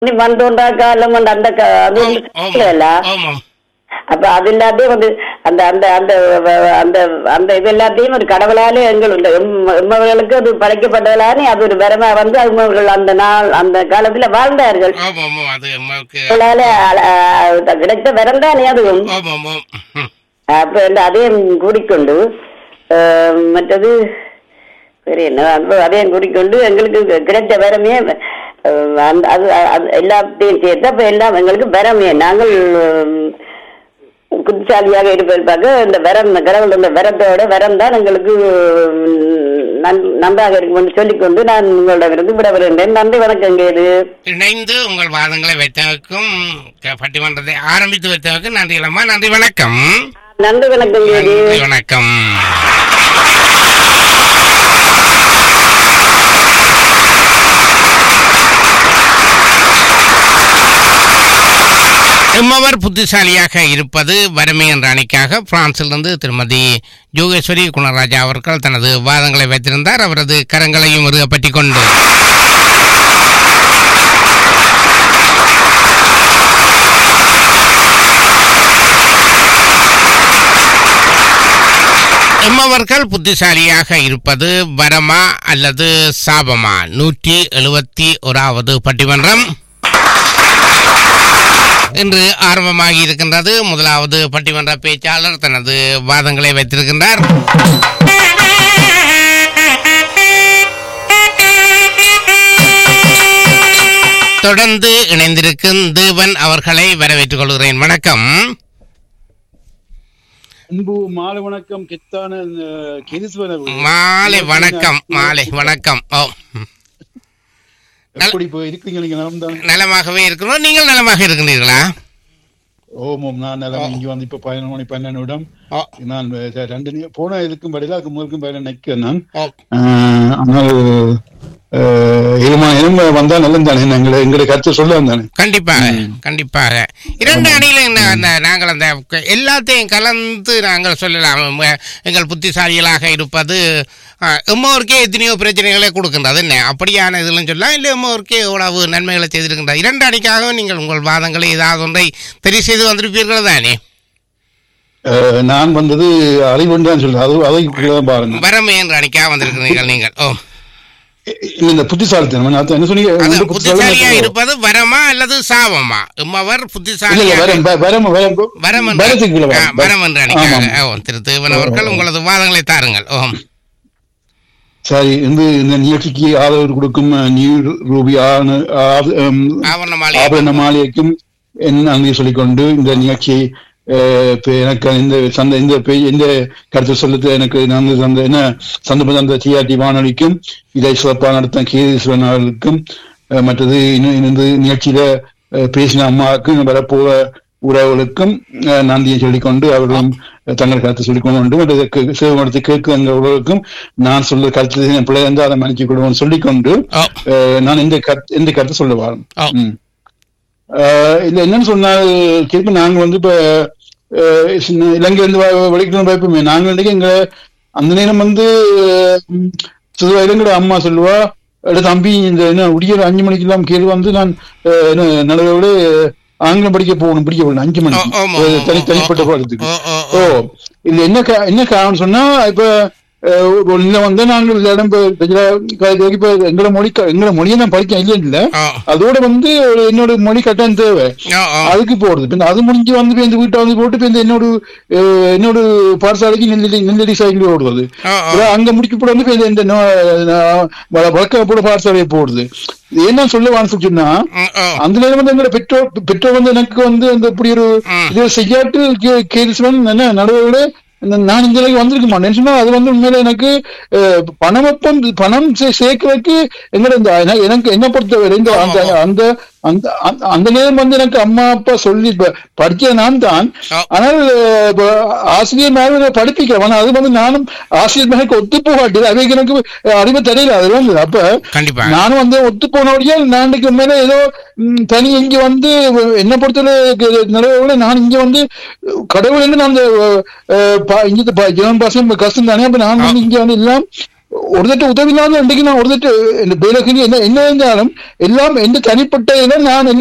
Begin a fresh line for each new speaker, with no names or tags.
நீ வந்தோண்டா காலம் வந்து அந்த கா- அது
ஆம்,
வந்து
ஆமாம்.
இல்லைல்ல?
ஆமாம்
அப்ப அது எல்லாத்தையும் வந்து அந்த அந்த அந்த வ- அந்த அந்த இது எல்லாத்தையும் ஒரு கடவுளாலே எங்கள் இந்த எம்ம- எம்மவர்களுக்கு அது படைக்கப்பட்டவளானே அது ஒரு வரமா வந்து அவர்கள் அந்த நாள் அந்த காலத்துல வாழ்ந்தார்கள்
ஆமாம் ஆமாம் அது அம்மாவுக்கு
கடவுளாலே அ- அ- கிடைத்த வரம் தானே அதுவும்
ஆமாம் ஆமாம் ம்.
அப்ப வந்து அதையும் கூடிக்கொண்டு அஹ், மற்றது சரி என்ன அந்த அதையும் கூடிக்கொண்டு எங்களுக்கு கிடைத்த வரமே அஹ், அந்த அது அது எல்லாத்தையும் சேர்த்து அப்ப எல்லாம் எங்களுக்கு வரமே நாங்கள் உம், புத்திசாலியாக இருப்பதற்காக இந்த வரம் இந்த கடவுள் இந்த வரத்தோட வரம் தான் எங்களுக்கு உம், நன்- நன்றாக இருக்கும் என்று சொல்லிக்கொண்டு நான் உங்களிடமிருந்து விட வருகின்றேன் நன்றி வணக்கம் இது
இணைந்து உங்கள் வாதங்களை வைத்தவருக்கும் க- பட்டிமன்றத்தை ஆரம்பித்து வைத்தவருக்கும் நன்றி அம்மா நன்றி வணக்கம்
நன்றி வணக்கம் இது
நன்றி வணக்கம் எம்மவர் புத்திசாலியாக இருப்பது வறுமை என்ற அணிக்காக பிரான்சிலிருந்து திருமதி யோகேஸ்வரி குணராஜா அவர்கள் தனது வாதங்களை வைத்திருந்தார் அவரது கரங்களையும் இறுக பற்றிக் கொண்டு எம்மவர்கள் புத்திசாலியாக இருப்பது வரமா அல்லது சாபமா நூற்றி எழுபத்தி ஓராவது பட்டிமன்றம் இன்று ஆரம்பமாகி இருக்கின்றது முதலாவது பட்டிமன்ற பேச்சாளர் தனது வாதங்களை வைத்திருக்கின்றார் தொடர்ந்து இணைந்திருக்கும் தேவன் அவர்களை வரவேற்றுக் கொள்கிறேன் வணக்கம்
அன்பு மாலை வணக்கம் கித்தான அஹ், கிரீஸ்வரன் அவர்களே.
மாலை வணக்கம் மாலை வணக்கம் ஓ
எப்படி இப்போ இருக்கீங்க நீங்க நலம் தான்
நலமாகவே இருக்கிறோம் நீங்கள் நலமாக இருக்கின்றீர்களா
ஓமம் நான் நலம் இங்க வந்து இப்ப பதினொன்று மணி பன்னெண்டு நிமிடம்
ஓ
நான் அஹ், ரெண்டு நி- போன இதுக்கும் பதிலாக அதுக்கு முதலுக்கும் பதிலாக நிற்கிறேன் நான்
ஓ
அஹ், ஆனால் அஹ், இருமா இரும வந்தா நல்லது தானே எங்களை எங்களுடைய கருத்து சொல்ல வந்தானே
கண்டிப்பாக கண்டிப்பாக இரண்டு அணியில இந்த அந்த நாங்கள் அந்த க- எல்லாத்தையும் கலந்து நாங்கள் சொல்லலாம் ம- எங்கள் புத்திசாலிகளாக இருப்பது அஹ், எம்மோருக்கே எத்தனையோ பிரச்சனைகளை கொடுக்கின்றது என்ன அப்படியான இதெல்லாம் சொல்லலாம் இல்லை எம்மோருக்கே எவ்வளவு நன்மைகளை செய்திருக்கின்றது இரண்டு அணிக்காக நீங்கள் உங்கள் வாதங்களை ஏதாவது ஒன்றை தெரிவு செய்து வந்திருப்பீர்கள் தானே
அஹ், நான் வந்தது அறிவுன்னு தான் சொல்றேன் அது அதை தான் பாருங்க
வரமே என்ற அணிக்காக வந்திருக்கிறீர்கள் நீங்கள் ஓ
இல்ல, இந்த புத்திசாலித்தனம் நான் என்ன சொன்னீங்க
அது
உங்க
புத்திசாலியா
புத்திசாலித்தனம்
இருப்பது வரமா அல்லது சாபமா எம்மவர்
இல்ல இல்ல
புத்திசாலியா
வரம் வ- வரம் வரம்
வரம் என்ற-
வரத்துக்குள்ள
ஆ,
வரம்.
வரம் என்ற அணிக்காக
ஆமாம்.
ஓ, திரு தேவன் அவர்கள் உங்களது வாதங்களை தாருங்கள் ஓம்
சரி இந்த இந்த நிகழ்ச்சிக்கு ஆதரவு கொடுக்கும் அஹ், நியூ ரூபி ஆன- ஆ- ஹம்,
ஆவணமாலை
ஆபரண மாலையைக்கும் என் நன்றி சொல்லிக்கொண்டு இந்த நிகழ்ச்சியை அஹ், இப்ப எனக்கு இந்த சந்த இந்த பே- இந்த கருத்து சொல்லத்து எனக்கு நான் அந்த என்ன சந்தர்ப்பம் தந்த டிஆர்டி வானொலிக்கும் இதை சிறப்பாக நடத்த கீதீஸ்வரன் அவர்களுக்கும் அஹ், மற்றது இன்னும் இந்த நிகழ்ச்சியில அஹ், பேசின அம்மாவுக்கும் வரப்போற உறவுகளுக்கும் அஹ், நன்றியை சொல்லிக்கொண்டு அவர்களும் தங்கள் கருத்தை சொல்லிக்கொண்டு மற்றது சிவமடத்தை கேட்கும் எங்கள் உறவுக்கும் நான் சொல்ற கருத்து என் பிள்ளை இருந்தால் அதை மன்னிச்சு கொடுவோம் சொல்லிக்கொண்டு
ஓ
அஹ், நான் இந்த கருத்து இந்த கருத்தை சொல்ல வரேன்
ஓ
ம். ஆஹ் இதுல என்னன்னு சொன்னால் திருப்பி நாங்க வந்து இப்ப ஆஹ் சின்ன இலங்கை வந்து வலிக்கணும் பயப்போமே நாங்க வந்து எங்க அந்த நேரம் வந்து ம், சிறுவ இலங்கை அம்மா சொல்லுவா "எட தம்பி இந்த என்ன உடியர் அஞ்சு மணிக்கு எல்லாம் கேள்வி வந்து நான் ஆஹ், என்ன நடுவோட ஆங்கிலம் படிக்க போகணும் பிடிக்க போகணும் அஞ்சு மணிக்கு
ஆமா,
ஒரு
ஆமா,
தனி
ஆமா,
தனிப்பட்ட
ஆமா.
பாடத்துக்கு
ஓ ஓ
ஓ
ஓ
இது என்ன கா- என்ன காரணம் சொன்னா இப்ப அஹ், ஒரு நிலை வந்து நாங்கள் இந்த இடம் இப்ப இதுல க- இப்ப எங்களோட மொழி க- எங்களோட மொழியை நான் படிக்க இல்லையா இல்ல
ஓ
அதோட வந்து ஒரு என்னோட மொழி கட்டாயம் தேவை
ஓ ஓ
அதுக்கு போறது இப்ப அது முடிஞ்சு வந்து இப்ப இந்த வீட்டை வந்து போட்டு இப்ப இந்த என்னோட அஹ், என்னோட பாடசாலைக்கு நெல்லடி நெல்லடி சைக்கிள் ஓடுறது
ஓ ஓ
அப்புறம் அங்க முடிக்க போட வந்து இப்ப இந்த- இந்த நோ- நான் வ- வழக்க போட பாடசாலையை போடுது இது என்ன சொல்லுவான்னு சொன்னா
ம், ஓ
அந்த நேரம் வந்து எங்களோட பெற்றோர் பெற்றோர் வந்து எனக்கு வந்து அந்த இப்படி ஒரு
ம்.
இது செய்யாட்டு கே- கேரிஸ்வரன் என்ன நடுவோட நான் இந்த நிலைக்கு வந்திருக்க மாட்டேன் சொன்னா அது வந்து உண்மையில எனக்கு அஹ், பணமப்பம் பணம் சே- சேர்க்கறதுக்கு எங்களோட இந்த என- எனக்கு என்ன பொறுத்தவரை இந்த அந்த அந்த அந்த அந்த- அந்த நேரம் வந்து எனக்கு அம்மா அப்பா சொல்லி இப்ப படிச்ச நான் தான்
ஓ.
ஆனால் அஹ், இப்ப ஆசிரியர் மேல படிப்பிக்கிறேன் ஆனா அது வந்து நானும் ஆசிரியர் மேல ஒத்து போகாட்டி அவைக்கு எனக்கு அஹ், அறிவு தெரியல அது வந்து அப்ப
கண்டிப்பா
நானும் வந்து ஒத்து போனபடியா நான் இன்னைக்கு மேல ஏதோ ம், தனி இங்க வந்து என்ன பொறுத்தவரை நிலவுல நான் இங்க வந்து கடவுள் நான் அந்த அஹ், பா- இங்க பா- ஜெர்மன் பாஷை கஷ்டம் தானே அப்ப நான் வந்து இங்க வந்து எல்லாம் ஒரு தட்டு உதவி இல்லாத இன்றைக்கு நான் ஒரு தட்டு இந்த பேலகிரி என்ன என்ன இருந்தாலும் எல்லாம் எந்த தனிப்பட்ட இதில் நான் என்ன